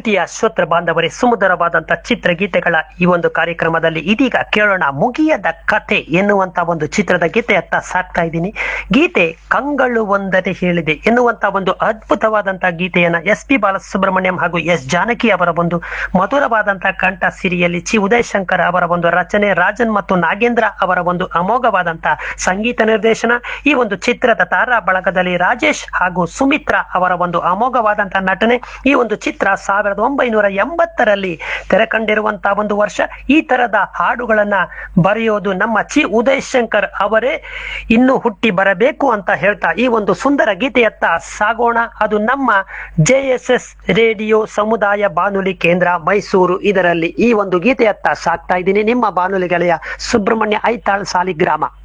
ಪ್ರೀತಿಯ ಶ್ರೋತ್ರ ಬಾಂಧವರೇ ಸುಮಧುರವಾದಂತ ಚಿತ್ರಗೀತೆಗಳ ಈ ಒಂದು ಕಾರ್ಯಕ್ರಮದಲ್ಲಿ ಇದೀಗ ಕೇಳೋಣ ಮುಗಿಯದ ಕತೆ ಎನ್ನುವಂತ ಒಂದು ಚಿತ್ರದ ಗೀತೆಯತ್ತ ಸಾಕ್ತಾ ಇದ್ದೀನಿ ಗೀತೆ ಕಂಗಳು ಒಂದನೆ ಹೇಳಿದೆ ಎನ್ನುವಂತ ಒಂದು ಅದ್ಭುತವಾದಂತಹ ಗೀತೆಯನ್ನ ಎಸ್ ಪಿ ಬಾಲಸುಬ್ರಹ್ಮಣ್ಯಂ ಹಾಗೂ ಎಸ್ ಜಾನಕಿ ಅವರ ಒಂದು ಮಧುರವಾದಂತಹ ಕಂಠ ಸಿರಿಯಲ್ಲಿ ಚಿ ಉದಯ್ ಶಂಕರ್ ಅವರ ಒಂದು ರಚನೆ ರಾಜನ್ ಮತ್ತು ನಾಗೇಂದ್ರ ಅವರ ಒಂದು ಅಮೋಘವಾದಂತಹ ಸಂಗೀತ ನಿರ್ದೇಶನ ಈ ಒಂದು ಚಿತ್ರದ ತಾರಾ ಬಳಗದಲ್ಲಿ ರಾಜೇಶ್ ಹಾಗೂ ಸುಮಿತ್ರಾ ಅವರ ಒಂದು ಅಮೋಘವಾದಂತಹ ನಟನೆ ಈ ಒಂದು ಚಿತ್ರ ಸಾವಿರದ ಒಂಬೈನೂರ ಎಂಬತ್ತರಲ್ಲಿ ತೆರೆ ಕಂಡಿರುವಂತಹ ಒಂದು ವರ್ಷ ಈ ತರದ ಹಾಡುಗಳನ್ನ ಬರೆಯೋದು ನಮ್ಮ ಚಿ ಉದಯ್ ಶಂಕರ್ ಅವರೇ ಇನ್ನು ಹುಟ್ಟಿ ಬರಬೇಕು ಅಂತ ಹೇಳ್ತಾ ಈ ಒಂದು ಸುಂದರ ಗೀತೆಯತ್ತ ಸಾಗೋಣ ಅದು ನಮ್ಮ ಜೆ ಎಸ್ ಎಸ್ ರೇಡಿಯೋ ಸಮುದಾಯ ಬಾನುಲಿ ಕೇಂದ್ರ ಮೈಸೂರು ಇದರಲ್ಲಿ ಈ ಒಂದು ಗೀತೆಯತ್ತ ಸಾಕ್ತಾ ಇದ್ದೀನಿ ನಿಮ್ಮ ಬಾನುಲಿ ಗೆಳೆಯ ಸುಬ್ರಹ್ಮಣ್ಯ ಐತಾಳ್ ಸಾಲಿಗ್ರಾಮ